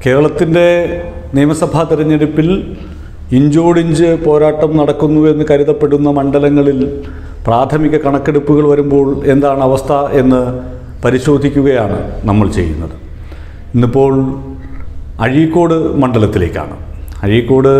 കേരളത്തിൻ്റെ നിയമസഭാ തെരഞ്ഞെടുപ്പിൽ ഇഞ്ചോടിഞ്ച് പോരാട്ടം നടക്കുന്നു എന്ന് കരുതപ്പെടുന്ന മണ്ഡലങ്ങളിൽ പ്രാഥമിക കണക്കെടുപ്പുകൾ വരുമ്പോൾ എന്താണ് അവസ്ഥ എന്ന് പരിശോധിക്കുകയാണ് നമ്മൾ ചെയ്യുന്നത് ഇന്നിപ്പോൾ അഴീക്കോട് മണ്ഡലത്തിലേക്കാണ് അഴീക്കോട്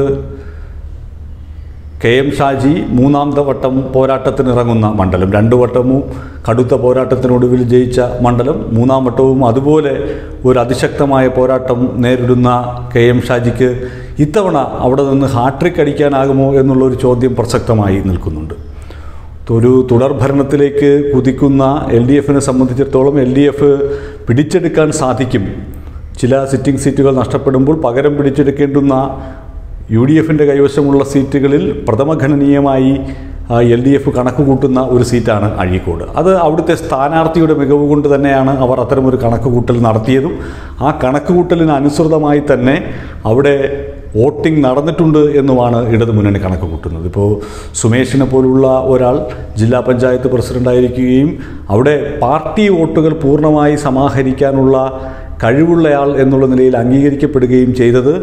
കെ എം ഷാജി മൂന്നാമത്തെ വട്ടം പോരാട്ടത്തിനിറങ്ങുന്ന മണ്ഡലം രണ്ടു വട്ടവും കടുത്ത പോരാട്ടത്തിനൊടുവിൽ ജയിച്ച മണ്ഡലം മൂന്നാം വട്ടവും അതുപോലെ ഒരു അതിശക്തമായ പോരാട്ടം നേരിടുന്ന കെ എം ഷാജിക്ക് ഇത്തവണ അവിടെ നിന്ന് ഹാട്രിക് അടിക്കാനാകുമോ എന്നുള്ളൊരു ചോദ്യം പ്രസക്തമായി നിൽക്കുന്നുണ്ട് ഒരു തുടർ ഭരണത്തിലേക്ക് കുതിക്കുന്ന എൽ ഡി എഫിനെ സംബന്ധിച്ചിടത്തോളം എൽ ഡി എഫ് പിടിച്ചെടുക്കാൻ സാധിക്കും ചില സിറ്റിംഗ് സീറ്റുകൾ നഷ്ടപ്പെടുമ്പോൾ പകരം പിടിച്ചെടുക്കേണ്ടുന്ന യു ഡി എഫിൻ്റെ കൈവശമുള്ള സീറ്റുകളിൽ പ്രഥമഗണനീയമായി എൽ ഡി എഫ് കണക്ക് കൂട്ടുന്ന ഒരു സീറ്റാണ് അഴീക്കോട് അത് അവിടുത്തെ സ്ഥാനാർത്ഥിയുടെ മികവ് കൊണ്ട് തന്നെയാണ് അവർ അത്തരമൊരു കണക്ക് കൂട്ടൽ നടത്തിയതും ആ കണക്ക് കൂട്ടലിന് അനുസൃതമായി തന്നെ അവിടെ വോട്ടിംഗ് നടന്നിട്ടുണ്ട് എന്നുമാണ് ഇടതു മുന്നണി കണക്ക് കൂട്ടുന്നത് ഇപ്പോൾ സുമേഷിനെ പോലുള്ള ഒരാൾ ജില്ലാ പഞ്ചായത്ത് പ്രസിഡൻ്റായിരിക്കുകയും അവിടെ പാർട്ടി വോട്ടുകൾ പൂർണ്ണമായി സമാഹരിക്കാനുള്ള കഴിവുള്ളയാൾ എന്നുള്ള നിലയിൽ അംഗീകരിക്കപ്പെടുകയും ചെയ്തത്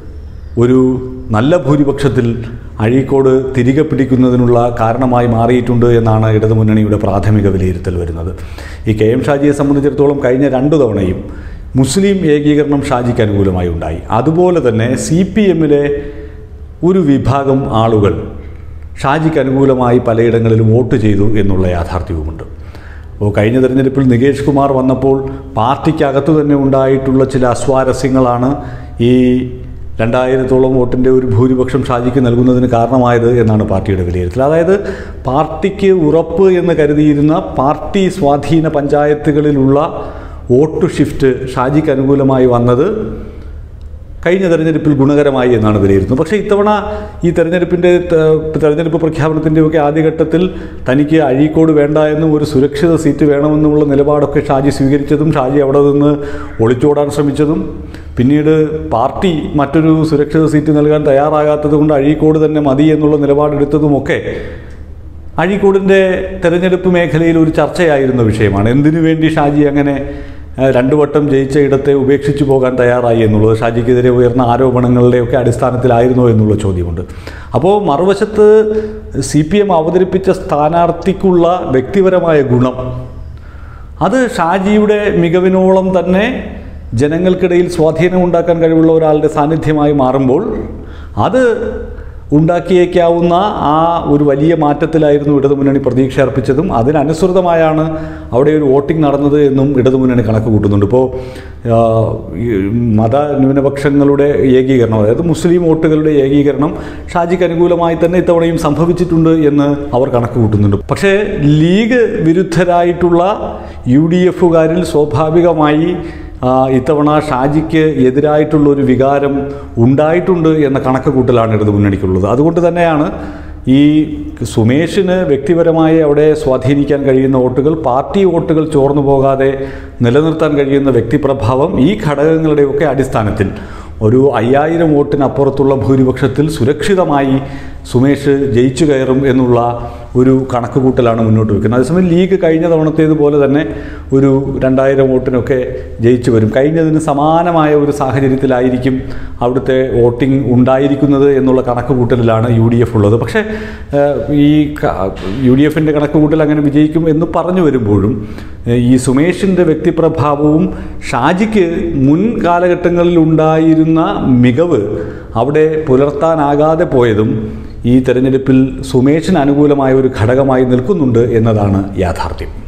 ഒരു നല്ല ഭൂരിപക്ഷത്തിൽ അഴീക്കോട് തിരികെ പിടിക്കുന്നതിനുള്ള കാരണമായി മാറിയിട്ടുണ്ട് എന്നാണ് ഇടതുമുന്നണിയുടെ പ്രാഥമിക വിലയിരുത്തൽ വരുന്നത് ഈ കെ എം ഷാജിയെ സംബന്ധിച്ചിടത്തോളം കഴിഞ്ഞ രണ്ടു തവണയും മുസ്ലിം ഏകീകരണം ഷാജിക്ക് അനുകൂലമായി ഉണ്ടായി അതുപോലെ തന്നെ സി പി എമ്മിലെ ഒരു വിഭാഗം ആളുകൾ ഷാജിക്ക് അനുകൂലമായി പലയിടങ്ങളിലും വോട്ട് ചെയ്തു എന്നുള്ള യാഥാർത്ഥ്യവുമുണ്ട് അപ്പോൾ കഴിഞ്ഞ തെരഞ്ഞെടുപ്പിൽ നികേഷ് കുമാർ വന്നപ്പോൾ പാർട്ടിക്കകത്തു തന്നെ ഉണ്ടായിട്ടുള്ള ചില അസ്വാരസ്യങ്ങളാണ് ഈ രണ്ടായിരത്തോളം വോട്ടിൻ്റെ ഒരു ഭൂരിപക്ഷം ഷാജിക്ക് നൽകുന്നതിന് കാരണമായത് എന്നാണ് പാർട്ടിയുടെ വിലയിരുത്തൽ അതായത് പാർട്ടിക്ക് ഉറപ്പ് എന്ന് കരുതിയിരുന്ന പാർട്ടി സ്വാധീന പഞ്ചായത്തുകളിലുള്ള വോട്ട് ഷിഫ്റ്റ് ഷാജിക്ക് അനുകൂലമായി വന്നത് കഴിഞ്ഞ തെരഞ്ഞെടുപ്പിൽ ഗുണകരമായി എന്നാണ് വിലയിരുത്തുന്നത് പക്ഷേ ഇത്തവണ ഈ തെരഞ്ഞെടുപ്പിൻ്റെ തെരഞ്ഞെടുപ്പ് പ്രഖ്യാപനത്തിൻ്റെയൊക്കെ ആദ്യഘട്ടത്തിൽ തനിക്ക് അഴീക്കോട് വേണ്ട എന്നും ഒരു സുരക്ഷിത സീറ്റ് വേണമെന്നുമുള്ള നിലപാടൊക്കെ ഷാജി സ്വീകരിച്ചതും ഷാജി അവിടെ നിന്ന് ഒളിച്ചോടാൻ ശ്രമിച്ചതും പിന്നീട് പാർട്ടി മറ്റൊരു സുരക്ഷിത സീറ്റ് നൽകാൻ തയ്യാറാകാത്തത് കൊണ്ട് അഴീക്കോട് തന്നെ മതി എന്നുള്ള നിലപാടെടുത്തതുമൊക്കെ അഴീക്കോടിൻ്റെ തെരഞ്ഞെടുപ്പ് മേഖലയിൽ ഒരു ചർച്ചയായിരുന്ന വിഷയമാണ് എന്തിനു വേണ്ടി ഷാജി അങ്ങനെ രണ്ടു വട്ടം ജയിച്ച ഇടത്തെ ഉപേക്ഷിച്ചു പോകാൻ തയ്യാറായി എന്നുള്ളത് ഷാജിക്കെതിരെ ഉയർന്ന ആരോപണങ്ങളുടെയൊക്കെ അടിസ്ഥാനത്തിലായിരുന്നോ എന്നുള്ള ചോദ്യമുണ്ട് അപ്പോൾ മറുവശത്ത് സി പി എം അവതരിപ്പിച്ച സ്ഥാനാർത്ഥിക്കുള്ള വ്യക്തിപരമായ ഗുണം അത് ഷാജിയുടെ മികവിനോളം തന്നെ ജനങ്ങൾക്കിടയിൽ സ്വാധീനം ഉണ്ടാക്കാൻ കഴിവുള്ള ഒരാളുടെ സാന്നിധ്യമായി മാറുമ്പോൾ അത് ഉണ്ടാക്കിയേക്കാവുന്ന ആ ഒരു വലിയ മാറ്റത്തിലായിരുന്നു ഇടതുമുന്നണി പ്രതീക്ഷ അർപ്പിച്ചതും അതിനനുസൃതമായാണ് അവിടെ ഒരു വോട്ടിംഗ് നടന്നത് എന്നും ഇടതുമുന്നണി കണക്ക് കൂട്ടുന്നുണ്ട് ഇപ്പോൾ മത ന്യൂനപക്ഷങ്ങളുടെ ഏകീകരണം അതായത് മുസ്ലിം വോട്ടുകളുടെ ഏകീകരണം ഷാജിക്ക് അനുകൂലമായി തന്നെ ഇത്തവണയും സംഭവിച്ചിട്ടുണ്ട് എന്ന് അവർ കണക്ക് കൂട്ടുന്നുണ്ട് പക്ഷേ ലീഗ് വിരുദ്ധരായിട്ടുള്ള യു ഡി എഫുകാരിൽ സ്വാഭാവികമായി ഇത്തവണ ഷാജിക്ക് എതിരായിട്ടുള്ള ഒരു വികാരം ഉണ്ടായിട്ടുണ്ട് എന്ന കണക്ക് കൂട്ടലാണ് ഇടതു മുന്നണിക്കുള്ളത് അതുകൊണ്ട് തന്നെയാണ് ഈ സുമേഷിന് വ്യക്തിപരമായി അവിടെ സ്വാധീനിക്കാൻ കഴിയുന്ന വോട്ടുകൾ പാർട്ടി വോട്ടുകൾ ചോർന്നു പോകാതെ നിലനിർത്താൻ കഴിയുന്ന വ്യക്തിപ്രഭാവം ഈ ഘടകങ്ങളുടെയൊക്കെ അടിസ്ഥാനത്തിൽ ഒരു അയ്യായിരം വോട്ടിനപ്പുറത്തുള്ള ഭൂരിപക്ഷത്തിൽ സുരക്ഷിതമായി സുമേഷ് ജയിച്ചു കയറും എന്നുള്ള ഒരു കണക്കുകൂട്ടലാണ് മുന്നോട്ട് വെക്കുന്നത് അതേസമയം ലീഗ് കഴിഞ്ഞ തവണത്തേതുപോലെ തന്നെ ഒരു രണ്ടായിരം വോട്ടിനൊക്കെ ജയിച്ചു വരും കഴിഞ്ഞതിന് സമാനമായ ഒരു സാഹചര്യത്തിലായിരിക്കും അവിടുത്തെ വോട്ടിംഗ് ഉണ്ടായിരിക്കുന്നത് എന്നുള്ള കണക്കുകൂട്ടലിലാണ് യു ഡി എഫ് ഉള്ളത് പക്ഷേ ഈ യു ഡി എഫിൻ്റെ കണക്കുകൂട്ടൽ അങ്ങനെ വിജയിക്കും എന്ന് പറഞ്ഞു വരുമ്പോഴും ഈ സുമേഷിൻ്റെ വ്യക്തിപ്രഭാവവും ഷാജിക്ക് മുൻ കാലഘട്ടങ്ങളിൽ ഉണ്ടായിരുന്ന മികവ് അവിടെ പുലർത്താനാകാതെ പോയതും ഈ തെരഞ്ഞെടുപ്പിൽ സുമേഷിന് അനുകൂലമായ ഒരു ഘടകമായി നിൽക്കുന്നുണ്ട് എന്നതാണ് യാഥാർത്ഥ്യം